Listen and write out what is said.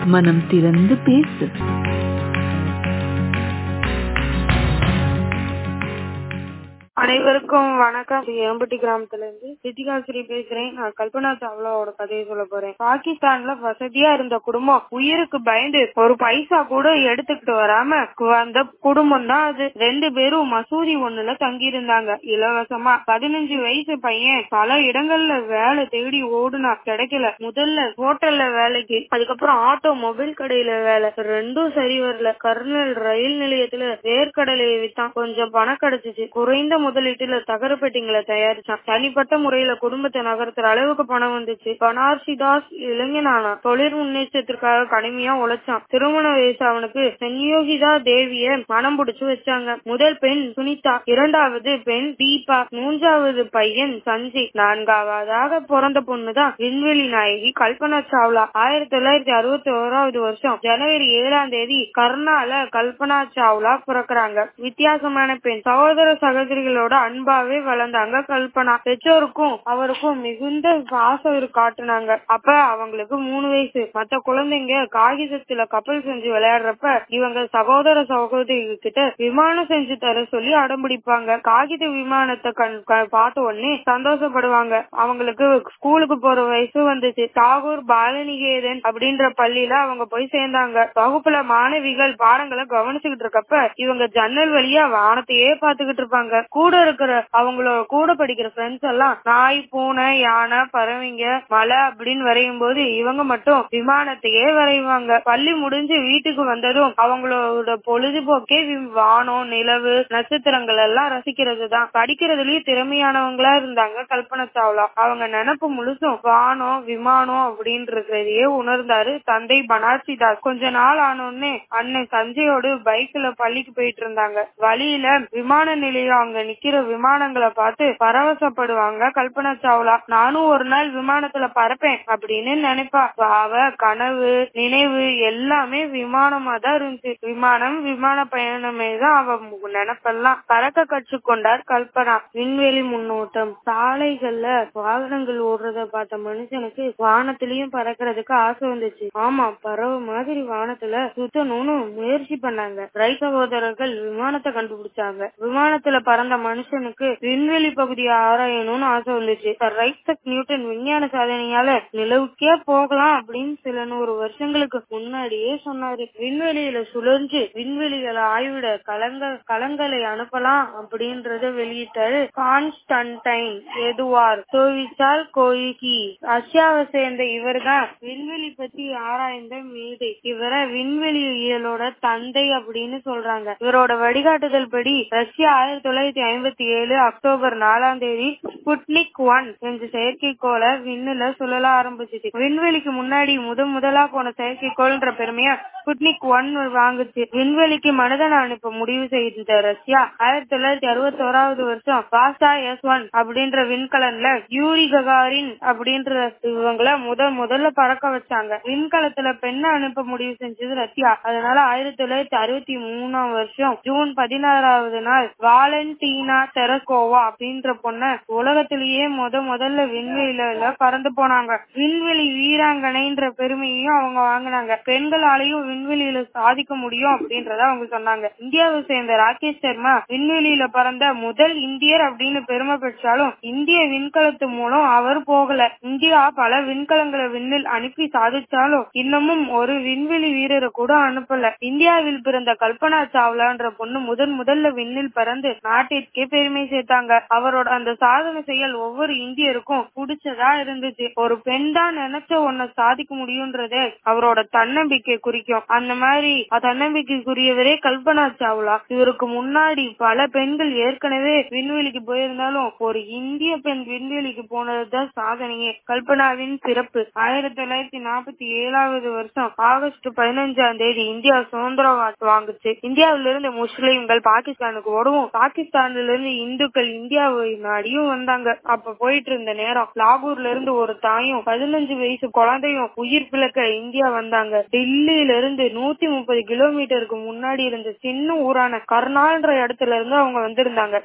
மனம் திறந்து பேசு அனைவருக்கும் வணக்கம் எம்பட்டி கிராமத்துல இருந்து ரித்திகாஸ்ரீ பேசுறேன் நான் கல்பனா சாவ்லாவோட கதையை சொல்ல போறேன் பாகிஸ்தான்ல வசதியா இருந்த குடும்பம் உயிருக்கு பயந்து ஒரு பைசா கூட எடுத்துக்கிட்டு வராம அந்த குடும்பம் தான் அது ரெண்டு பேரும் மசூதி ஒண்ணுல தங்கி இருந்தாங்க இலவசமா பதினஞ்சு வயசு பையன் பல இடங்கள்ல வேலை தேடி ஓடுனா கிடைக்கல முதல்ல ஹோட்டல்ல வேலைக்கு அதுக்கப்புறம் ஆட்டோ மொபைல் கடையில வேலை ரெண்டும் சரி வரல கர்னல் ரயில் நிலையத்துல வேர்க்கடலையை வித்தான் கொஞ்சம் பணம் கிடைச்சிச்சு குறைந்த முதலீட்டுல தகர பெட்டிங்களை தயாரிச்சான் தனிப்பட்ட முறையில குடும்பத்தை நகர்த்துற அளவுக்கு பணம் வந்துச்சு பனார்சி தாஸ் இளைஞனானா தொழில் முன்னேற்றத்திற்காக கடுமையா உழைச்சான் திருமண வயசு அவனுக்கு சென்யோகிதா தேவிய மனம் புடிச்சு வச்சாங்க முதல் பெண் சுனிதா இரண்டாவது பெண் தீபா மூன்றாவது பையன் சஞ்சய் நான்காவதாக பிறந்த பொண்ணுதான் விண்வெளி நாயகி கல்பனா சாவ்லா ஆயிரத்தி தொள்ளாயிரத்தி அறுபத்தி ஓராவது வருஷம் ஜனவரி ஏழாம் தேதி கர்னால கல்பனா சாவ்லா பிறக்குறாங்க வித்தியாசமான பெண் சகோதர சகோதரிகளோட அன்பாவே வளர்ந்தாங்க கல்பனா பெற்றோருக்கும் அவருக்கும் மிகுந்த பாசம் காட்டுனாங்க அப்ப அவங்களுக்கு மூணு வயசு மத்த குழந்தைங்க காகிதத்துல கப்பல் செஞ்சு விளையாடுறப்ப இவங்க சகோதர சகோதரி கிட்ட விமானம் செஞ்சு தர சொல்லி அடம்பிடிப்பாங்க காகித விமானத்தை கண் பார்த்த உடனே சந்தோஷப்படுவாங்க அவங்களுக்கு ஸ்கூலுக்கு போற வயசு வந்துச்சு தாகூர் பாலநிகேதன் அப்படின்ற பள்ளியில அவங்க போய் சேர்ந்தாங்க வகுப்புல மாணவிகள் பாடங்களை கவனிச்சுக்கிட்டு இருக்கப்ப இவங்க ஜன்னல் வழியா வானத்தையே பாத்துக்கிட்டு இருப்பாங்க கூட இருக்கிற அவங்களோட கூட படிக்கிற ஃப்ரெண்ட்ஸ் எல்லாம் நாய் பூனை யானை பறவைங்க மலை அப்படின்னு வரையும் போது இவங்க மட்டும் விமானத்தையே வரைவாங்க பள்ளி முடிஞ்சு வீட்டுக்கு வந்ததும் அவங்களோட பொழுதுபோக்கே வானம் நிலவு நட்சத்திரங்கள் எல்லாம் ரசிக்கிறது தான் படிக்கிறதுலயும் திறமையானவங்களா இருந்தாங்க கல்பனா சாவ்லா அவங்க நினப்பு முழுசும் வானம் விமானம் அப்படின்றதையே உணர்ந்தாரு தந்தை பனார்சி தாஸ் கொஞ்ச நாள் ஆனோடனே அண்ணன் சஞ்சயோடு பைக்ல பள்ளிக்கு போயிட்டு இருந்தாங்க வழியில விமான நிலையம் அங்க நிக்கிற விமானங்களை பார்த்து பரவசப்படுவாங்க கல்பனா சாவ்லா நானும் ஒரு நாள் விமானத்துல பறப்பேன் அப்படின்னு நினைப்பா அவ கனவு நினைவு எல்லாமே விமானமா தான் இருந்துச்சு விமானம் விமான பயணமே தான் அவ நினைப்பெல்லாம் பறக்க கற்றுக்கொண்டார் கல்பனா விண்வெளி முன்னோட்டம் சாலைகள்ல வாகனங்கள் ஓடுறத பார்த்த மனுஷனுக்கு வானத்திலயும் பறக்கிறதுக்கு ஆசை வந்துச்சு ஆமா பறவை மாதிரி வானத்துல சுத்தணும்னு முயற்சி பண்ணாங்க ரை சகோதரர்கள் விமானத்தை கண்டுபிடிச்சாங்க விமானத்துல பறந்த மனுஷனுக்கு விண்வெளி பகுதியை ஆராயணும்னு ஆசை வந்துச்சு ரைசக் நியூட்டன் விஞ்ஞான சாதனையால நிலவுக்கே போகலாம் அப்படின்னு சில நூறு வருஷங்களுக்கு முன்னாடியே சொன்னாரு விண்வெளியில சுழன்று விண்வெளிகளை ஆய்விட கலங்க கலங்களை அனுப்பலாம் அப்படின்றத வெளியிட்டாரு கான்ஸ்டன்டைன் எதுவார் சோவிச்சால் கோயிகி ரஷ்யாவை சேர்ந்த இவர் தான் விண்வெளி பத்தி ஆராய்ந்த மேதை இவரை விண்வெளியியலோட தந்தை அப்படின்னு சொல்றாங்க இவரோட வழிகாட்டுதல் படி ரஷ்யா ஆயிரத்தி தொள்ளாயிரத்தி ஐம்பத்தி ஏழு அக்டோபர் நாலாம் தேதி ஸ்புட்னிக் ஒன் என்ற செயற்கைக்கோளை விண்ணுல சுழல ஆரம்பிச்சிச்சு விண்வெளிக்கு முன்னாடி முத முதலா போன செயற்கைக்கோள்ன்ற பெருமையா ஸ்புட்னிக் ஒன் வாங்குச்சு விண்வெளிக்கு மனிதனை அனுப்ப முடிவு செய்த ரஷ்யா ஆயிரத்தி தொள்ளாயிரத்தி அறுபத்தி ஓராவது வருஷம் பாஸ்டா எஸ் ஒன் அப்படின்ற விண்கலன்ல யூரி ககாரின் அப்படின்ற இவங்கள முத முதல்ல பறக்க வச்சாங்க விண்கலத்துல பெண்ணை அனுப்ப முடிவு செஞ்சது ரஷ்யா அதனால ஆயிரத்தி தொள்ளாயிரத்தி அறுபத்தி மூணாம் வருஷம் ஜூன் பதினாறாவது நாள் வாலண்டீனா தெரஸ்கோவா அப்படின்ற பொண்ண உலகத்திலேயே முத முதல்ல விண்வெளியில பறந்து போனாங்க விண்வெளி வீராங்கனைன்ற பெருமையையும் அவங்க வாங்கினாங்க பெண்களாலையும் விண்வெளியில சாதிக்க முடியும் அப்படின்றத அவங்க சொன்னாங்க இந்தியாவை சேர்ந்த ராகேஷ் சர்மா விண்வெளியில பறந்த முதல் இந்தியர் அப்படின்னு பெருமை பெற்றாலும் இந்திய விண்கலத்து மூலம் அவர் போகல இந்தியா பல விண்கலங்களை விண்ணில் அனுப்பி சாதிச்சாலும் இன்னமும் ஒரு விண்வெளி வீரரை கூட அனுப்பல இந்தியாவில் பிறந்த கல்பனா சாவ்லான்ற பொண்ணு முதன் முதல்ல விண்ணில் பறந்து நாட்டிற்கே பெருமை சேர்த்தாங்க அவரோட அந்த சாதனை செயல் ஒவ்வொரு இந்தியருக்கும் பிடிச்சதா இருந்துச்சு ஒரு பெண் தான் நினைச்ச ஒன்ன சாதிக்க முடியும்ன்றதே அவரோட தன்னம்பிக்கை குறிக்கும் அந்த மாதிரி தன்னம்பிக்கைக்குரியவரே கல்பனா சாவ்லா இவருக்கு முன்னாடி பல பெண்கள் ஏற்கனவே விண்வெளிக்கு போயிருந்தாலும் ஒரு இந்திய பெண் விண்வெளிக்கு போனதுதான் சாதனையே கல்பனாவின் பிறப்பு ஆயிரத்தி தொள்ளாயிரத்தி நாற்பத்தி ஏழாவது வருஷம் ஆகஸ்ட் பதினஞ்சாம் தேதி இந்தியா சுதந்திரம் வாங்குச்சு இந்தியாவில இருந்து முஸ்லிம்கள் பாகிஸ்தானுக்கு ஓடவும் பாகிஸ்தான்ல இருந்து இந்துக்கள் இந்தியாவை நாடியும் வந்தாங்க அப்ப போயிட்டு இருந்த நேரம் லாகூர்ல இருந்து ஒரு தாயும் பதினஞ்சு வயசு குழந்தையும் உயிர் பிழைக்க இந்தியா வந்தாங்க டெல்லியில இருந்து நூத்தி முப்பது கிலோமீட்டருக்கு முன்னாடி இருந்த சின்ன ஊரான கர்னால்ன்ற இடத்துல இருந்து அவங்க வந்திருந்தாங்க